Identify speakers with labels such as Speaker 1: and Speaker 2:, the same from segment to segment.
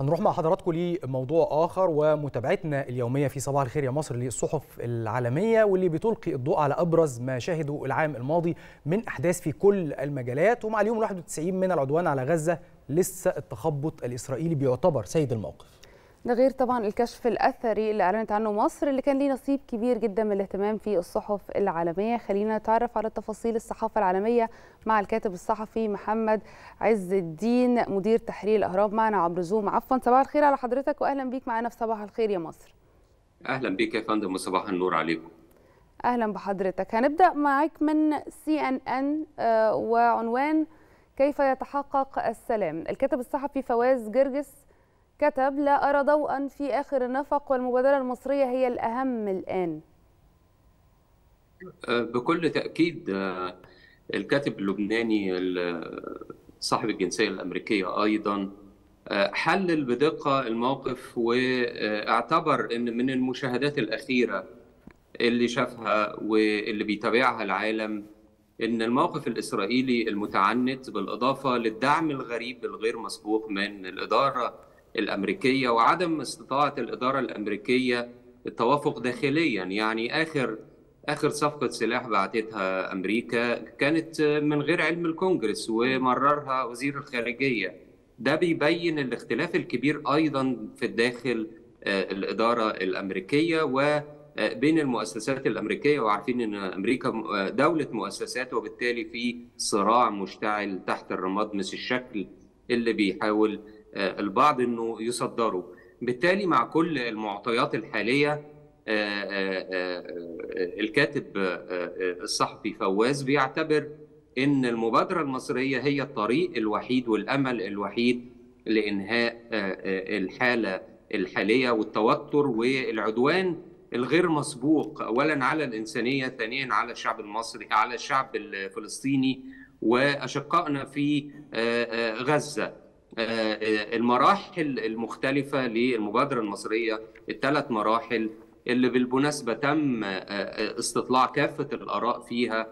Speaker 1: هنروح مع حضراتكم لموضوع آخر ومتابعتنا اليومية في صباح الخير يا مصر للصحف العالمية واللي بتلقي الضوء على أبرز ما شهدوا العام الماضي من أحداث في كل المجالات ومع اليوم 91 من العدوان على غزة لسه التخبط الإسرائيلي بيعتبر سيد الموقف
Speaker 2: ده غير طبعا الكشف الاثري اللي اعلنت عنه مصر اللي كان ليه نصيب كبير جدا من الاهتمام في الصحف العالميه خلينا نتعرف على تفاصيل الصحافه العالميه مع الكاتب الصحفي محمد عز الدين مدير تحرير الاهرام معنا عبر زوم عفوا صباح الخير على حضرتك واهلا بيك معنا في صباح الخير يا مصر
Speaker 3: اهلا بيك يا فندم وصباح النور عليكم
Speaker 2: اهلا بحضرتك هنبدا معاك من سي ان ان وعنوان كيف يتحقق السلام الكاتب الصحفي فواز جرجس كتب لا أرى ضوءا في آخر النفق والمبادرة المصرية هي الأهم الآن
Speaker 3: بكل تأكيد الكاتب اللبناني صاحب الجنسية الأمريكية أيضا حلل بدقة الموقف واعتبر أن من المشاهدات الأخيرة اللي شافها واللي بيتابعها العالم ان الموقف الاسرائيلي المتعنت بالاضافه للدعم الغريب الغير مسبوق من الاداره الامريكيه وعدم استطاعه الاداره الامريكيه التوافق داخليا يعني اخر اخر صفقه سلاح بعتتها امريكا كانت من غير علم الكونجرس ومررها وزير الخارجيه ده بيبين الاختلاف الكبير ايضا في الداخل الاداره الامريكيه و بين المؤسسات الامريكيه وعارفين ان امريكا دوله مؤسسات وبالتالي في صراع مشتعل تحت الرماد مش الشكل اللي بيحاول البعض انه يصدره بالتالي مع كل المعطيات الحاليه الكاتب الصحفي فواز بيعتبر ان المبادره المصريه هي الطريق الوحيد والامل الوحيد لانهاء الحاله الحاليه والتوتر والعدوان الغير مسبوق اولا على الانسانيه ثانيا على الشعب المصري على الشعب الفلسطيني واشقائنا في غزه المراحل المختلفه للمبادره المصريه الثلاث مراحل اللي بالمناسبه تم استطلاع كافه الاراء فيها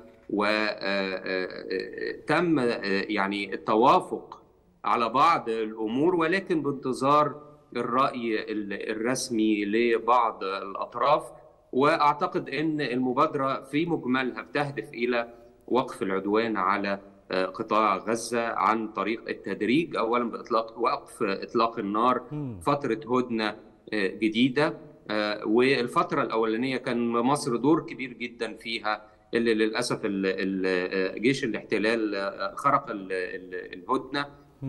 Speaker 3: وتم يعني التوافق على بعض الامور ولكن بانتظار الراي الرسمي لبعض الاطراف واعتقد ان المبادره في مجملها بتهدف الى وقف العدوان على قطاع غزه عن طريق التدريج اولا باطلاق وقف اطلاق النار فتره هدنه جديده والفتره الاولانيه كان مصر دور كبير جدا فيها اللي للاسف جيش الاحتلال خرق الهدنه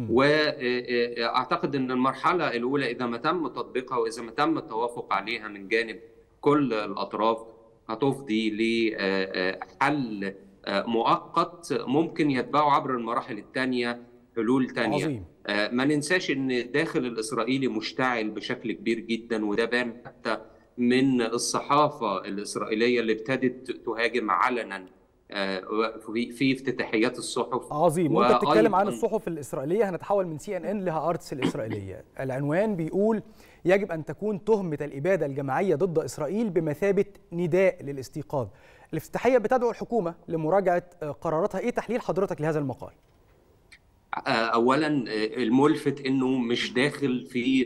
Speaker 3: واعتقد ان المرحله الاولى اذا ما تم تطبيقها واذا ما تم التوافق عليها من جانب كل الاطراف هتفضي لحل مؤقت ممكن يتبعه عبر المراحل الثانيه حلول ثانيه
Speaker 1: عظيم.
Speaker 3: ما ننساش ان الداخل الاسرائيلي مشتعل بشكل كبير جدا وده بان حتى من الصحافه الاسرائيليه اللي ابتدت تهاجم علنا في افتتاحيات الصحف
Speaker 1: عظيم وانت بتتكلم عن الصحف الاسرائيليه هنتحول من سي ان ان لها ارتس الاسرائيليه العنوان بيقول يجب ان تكون تهمه الاباده الجماعيه ضد اسرائيل بمثابه نداء للاستيقاظ الافتتاحيه بتدعو الحكومه لمراجعه قراراتها ايه تحليل حضرتك لهذا المقال
Speaker 3: اولا الملفت انه مش داخل في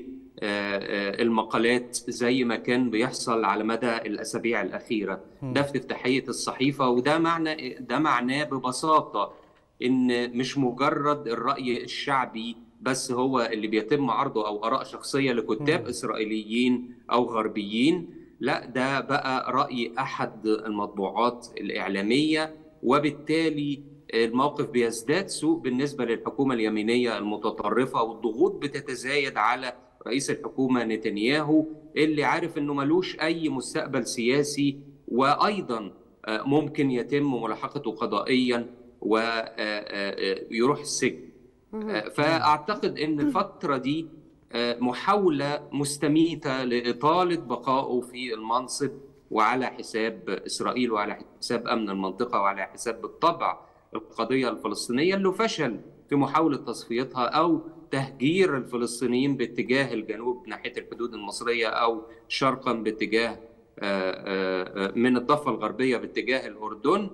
Speaker 3: المقالات زي ما كان بيحصل على مدى الاسابيع الاخيره ده في افتتاحيه الصحيفه وده معنى ده معناه ببساطه ان مش مجرد الراي الشعبي بس هو اللي بيتم عرضه او اراء شخصيه لكتاب م. اسرائيليين او غربيين لا ده بقى راي احد المطبوعات الاعلاميه وبالتالي الموقف بيزداد سوء بالنسبه للحكومه اليمينيه المتطرفه والضغوط بتتزايد على رئيس الحكومه نتنياهو اللي عارف انه ملوش اي مستقبل سياسي وايضا ممكن يتم ملاحقته قضائيا ويروح السجن فاعتقد ان الفتره دي محاوله مستميته لاطاله بقائه في المنصب وعلى حساب اسرائيل وعلى حساب امن المنطقه وعلى حساب بالطبع القضيه الفلسطينيه اللي فشل في محاوله تصفيتها او تهجير الفلسطينيين باتجاه الجنوب ناحيه الحدود المصريه او شرقا باتجاه من الضفه الغربيه باتجاه الاردن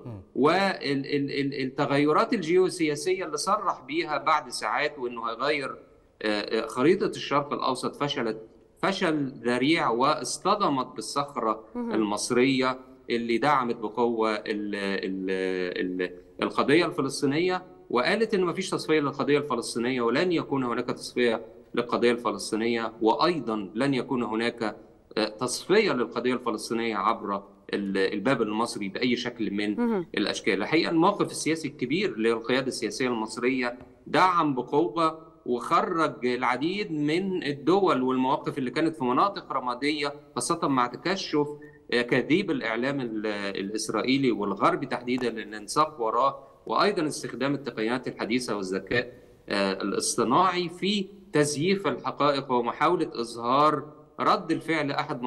Speaker 3: والتغيرات الجيوسياسيه اللي صرح بيها بعد ساعات وانه هيغير خريطة الشرق الأوسط فشلت فشل ذريع واصطدمت بالصخرة المصرية اللي دعمت بقوة ال ال ال القضية الفلسطينية وقالت إن مفيش تصفية للقضية الفلسطينية ولن يكون هناك تصفية للقضية الفلسطينية وأيضا لن يكون هناك تصفية للقضية الفلسطينية عبر الباب المصري بأي شكل من الأشكال الحقيقة الموقف السياسي الكبير للقيادة السياسية المصرية دعم بقوة وخرج العديد من الدول والمواقف اللي كانت في مناطق رمادية خاصة مع تكشف أكاذيب الإعلام الإسرائيلي والغربي تحديدا للانساق وراه وأيضا استخدام التقنيات الحديثة والذكاء الاصطناعي في تزييف الحقائق ومحاولة إظهار رد الفعل احد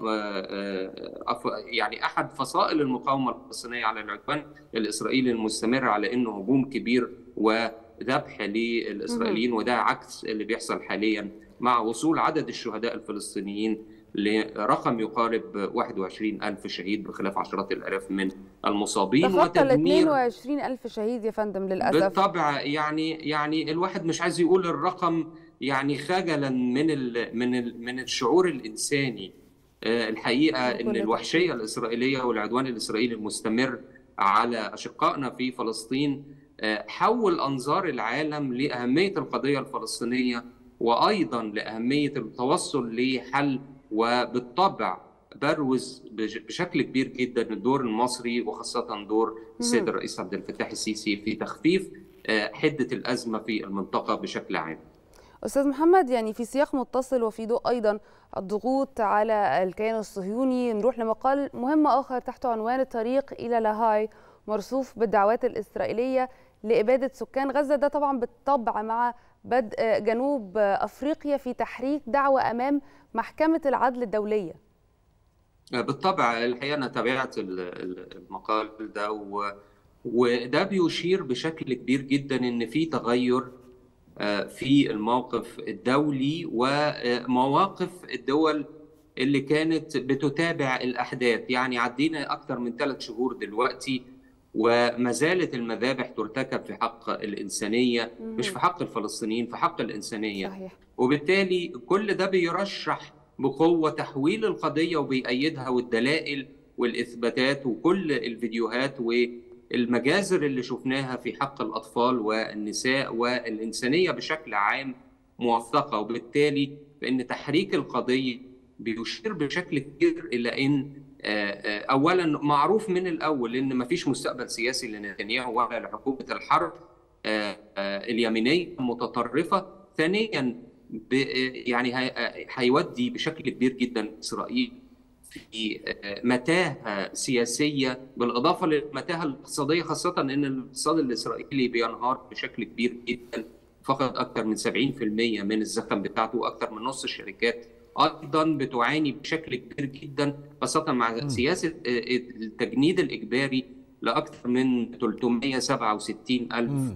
Speaker 3: يعني احد فصائل المقاومه الفلسطينيه على العدوان الاسرائيلي المستمر على انه هجوم كبير وذبح للاسرائيليين وده عكس اللي بيحصل حاليا مع وصول عدد الشهداء الفلسطينيين لرقم يقارب 21 ألف شهيد بخلاف عشرات الآلاف من المصابين
Speaker 2: تخطى ال 22 ألف شهيد يا فندم للأسف
Speaker 3: بالطبع يعني يعني الواحد مش عايز يقول الرقم يعني خجلا من ال من ال من الشعور الانساني الحقيقه ان الوحشيه الاسرائيليه والعدوان الاسرائيلي المستمر على اشقائنا في فلسطين حول انظار العالم لاهميه القضيه الفلسطينيه وايضا لاهميه التوصل لحل وبالطبع بروز بشكل كبير جدا الدور المصري وخاصه دور السيد الرئيس عبد الفتاح السيسي في تخفيف حده الازمه في المنطقه بشكل عام.
Speaker 2: استاذ محمد يعني في سياق متصل وفي ضوء ايضا الضغوط على الكيان الصهيوني نروح لمقال مهم اخر تحت عنوان الطريق الى لاهاي مرصوف بالدعوات الاسرائيليه لاباده سكان غزه ده طبعا بالطبع مع بدء جنوب افريقيا في تحريك دعوه امام محكمه العدل الدوليه
Speaker 3: بالطبع الحقيقه انا تابعت المقال ده وده بيشير بشكل كبير جدا ان في تغير في الموقف الدولي ومواقف الدول اللي كانت بتتابع الأحداث يعني عدينا أكثر من ثلاث شهور دلوقتي وما زالت المذابح ترتكب في حق الإنسانية مش في حق الفلسطينيين في حق الإنسانية
Speaker 2: صحيح.
Speaker 3: وبالتالي كل ده بيرشح بقوة تحويل القضية وبيأيدها والدلائل والإثباتات وكل الفيديوهات و المجازر اللي شفناها في حق الأطفال والنساء والإنسانية بشكل عام موثقة وبالتالي فإن تحريك القضية بيشير بشكل كبير إلى أن أولا معروف من الأول أن مفيش مستقبل سياسي لنتنياهو ولا لحكومة الحرب اليمينية المتطرفة ثانيا يعني هيودي بشكل كبير جدا إسرائيل في متاهه سياسيه بالاضافه للمتاهه الاقتصاديه خاصه ان الاقتصاد الاسرائيلي بينهار بشكل كبير جدا فقد اكثر من 70% من الزخم بتاعته واكثر من نص الشركات ايضا بتعاني بشكل كبير جدا خاصه مع م. سياسه التجنيد الاجباري لاكثر من 367 الف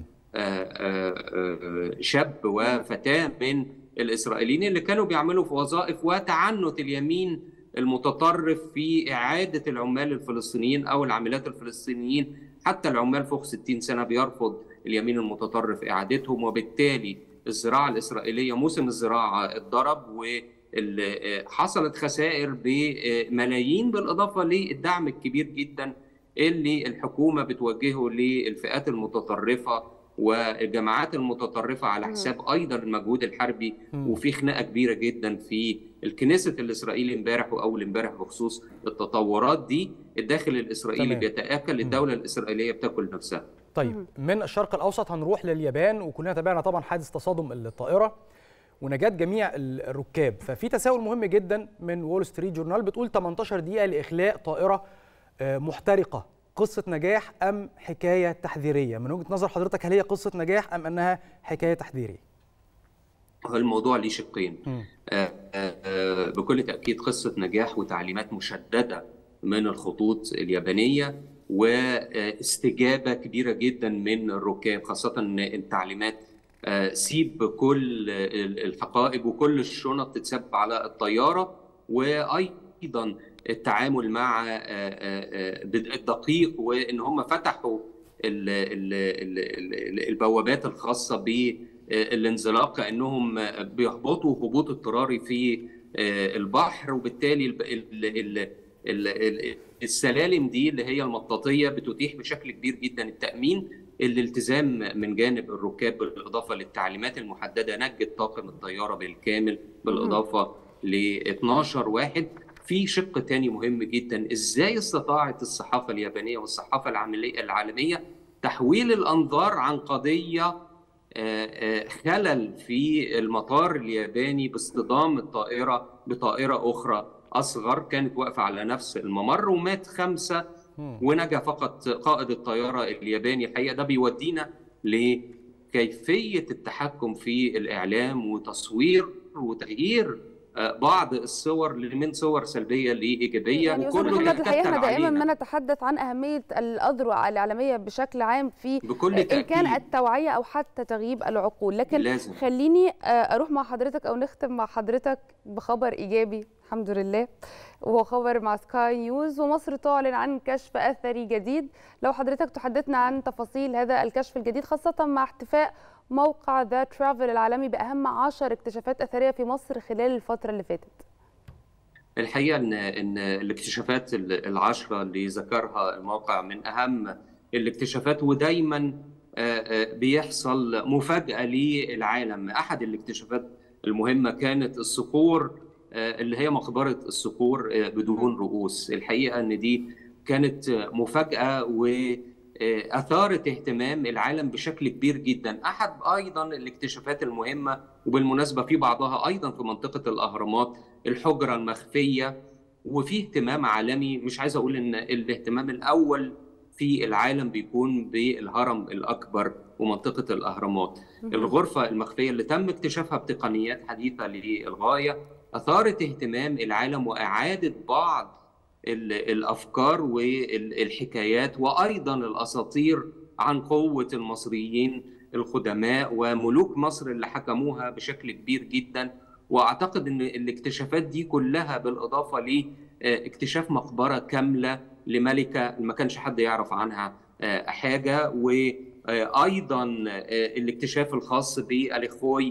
Speaker 3: شاب وفتاه من الاسرائيليين اللي كانوا بيعملوا في وظائف وتعنت اليمين المتطرف في إعادة العمال الفلسطينيين أو العاملات الفلسطينيين حتى العمال فوق 60 سنة بيرفض اليمين المتطرف إعادتهم وبالتالي الزراعة الإسرائيلية موسم الزراعة اتضرب وحصلت خسائر بملايين بالإضافة للدعم الكبير جدا اللي الحكومة بتوجهه للفئات المتطرفة والجماعات المتطرفة على حساب أيضا المجهود الحربي وفي خناقة كبيرة جدا في الكنيسة الإسرائيلي امبارح وأول امبارح بخصوص التطورات دي الداخل الإسرائيلي تمام. بيتآكل الدولة الإسرائيلية بتاكل نفسها
Speaker 1: طيب من الشرق الأوسط هنروح لليابان وكلنا تابعنا طبعا حادث تصادم الطائرة ونجاة جميع الركاب ففي تساؤل مهم جدا من وول ستريت جورنال بتقول 18 دقيقة لإخلاء طائرة محترقة قصة نجاح أم حكاية تحذيرية؟ من وجهة نظر حضرتك هل هي قصة نجاح أم أنها حكاية تحذيرية؟
Speaker 3: الموضوع ليه شقين آآ آآ بكل تأكيد قصة نجاح وتعليمات مشددة من الخطوط اليابانية واستجابة كبيرة جدا من الركاب خاصة أن التعليمات سيب كل الحقائب وكل الشنط تتساب على الطيارة وأيضا التعامل مع الدقيق وان هم فتحوا البوابات الخاصه الانزلاق كانهم بيهبطوا هبوط اضطراري في البحر وبالتالي السلالم دي اللي هي المطاطيه بتتيح بشكل كبير جدا التامين الالتزام من جانب الركاب بالاضافه للتعليمات المحدده نجت طاقم الطياره بالكامل بالاضافه ل 12 واحد في شق تاني مهم جدا ازاي استطاعت الصحافه اليابانيه والصحافه العالميه تحويل الانظار عن قضيه خلل في المطار الياباني باصطدام الطائره بطائره اخرى اصغر كانت واقفه على نفس الممر ومات خمسه ونجا فقط قائد الطياره الياباني الحقيقه ده بيودينا لكيفيه التحكم في الاعلام وتصوير وتغيير بعض الصور من صور سلبيه لايجابيه
Speaker 2: يعني وكل محمد الحقيقه احنا دائما ما نتحدث عن اهميه الاذرع الاعلاميه بشكل عام في
Speaker 3: بكل
Speaker 2: ان كان التوعيه او حتى تغييب العقول لكن
Speaker 3: لازم.
Speaker 2: خليني اروح مع حضرتك او نختم مع حضرتك بخبر ايجابي الحمد لله وهو خبر مع سكاي نيوز ومصر تعلن عن كشف اثري جديد لو حضرتك تحدثنا عن تفاصيل هذا الكشف الجديد خاصه مع احتفاء موقع ذا ترافل العالمي باهم 10 اكتشافات اثريه في مصر خلال الفتره اللي فاتت
Speaker 3: الحقيقه ان ان الاكتشافات العشره اللي ذكرها الموقع من اهم الاكتشافات ودايما بيحصل مفاجاه للعالم احد الاكتشافات المهمه كانت الصقور اللي هي مقبره الصقور بدون رؤوس الحقيقه ان دي كانت مفاجاه و اثارت اهتمام العالم بشكل كبير جدا احد ايضا الاكتشافات المهمه وبالمناسبه في بعضها ايضا في منطقه الاهرامات الحجره المخفيه وفي اهتمام عالمي مش عايز اقول ان الاهتمام الاول في العالم بيكون بالهرم الاكبر ومنطقه الاهرامات الغرفه المخفيه اللي تم اكتشافها بتقنيات حديثه للغايه اثارت اهتمام العالم واعاده بعض الافكار والحكايات وايضا الاساطير عن قوه المصريين القدماء وملوك مصر اللي حكموها بشكل كبير جدا واعتقد ان الاكتشافات دي كلها بالاضافه لاكتشاف مقبره كامله لملكه ما كانش حد يعرف عنها حاجه وايضا الاكتشاف الخاص بالاخوي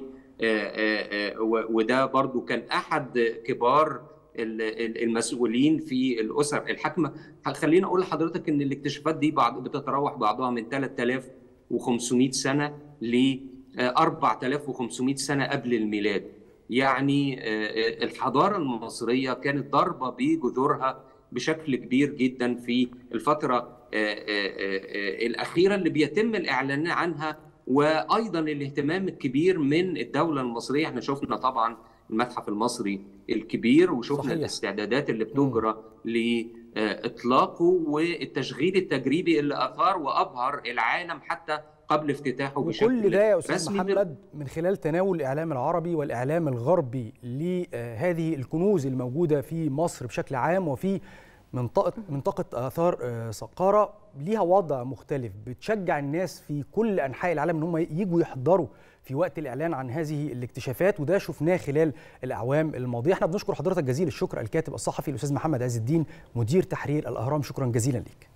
Speaker 3: وده برضو كان احد كبار المسؤولين في الاسر الحاكمه خليني اقول لحضرتك ان الاكتشافات دي بعض بتتراوح بعضها من 3500 سنه ل 4500 سنه قبل الميلاد يعني الحضاره المصريه كانت ضاربه بجذورها بشكل كبير جدا في الفتره الاخيره اللي بيتم الاعلان عنها وايضا الاهتمام الكبير من الدوله المصريه احنا شفنا طبعا المتحف المصري الكبير وشفنا صحيح. الاستعدادات اللي بتجرى لاطلاقه والتشغيل التجريبي اللي اثار وابهر العالم حتى قبل افتتاحه بشكل
Speaker 1: وكل ده يا استاذ محمد من خلال تناول الاعلام العربي والاعلام الغربي لهذه الكنوز الموجوده في مصر بشكل عام وفي منطقه منطقه اثار سقاره ليها وضع مختلف بتشجع الناس في كل انحاء العالم ان هم يجوا يحضروا في وقت الاعلان عن هذه الاكتشافات وده شفناه خلال الاعوام الماضيه احنا بنشكر حضرتك جزيل الشكر الكاتب الصحفي الاستاذ محمد عز الدين مدير تحرير الاهرام شكرا جزيلا ليك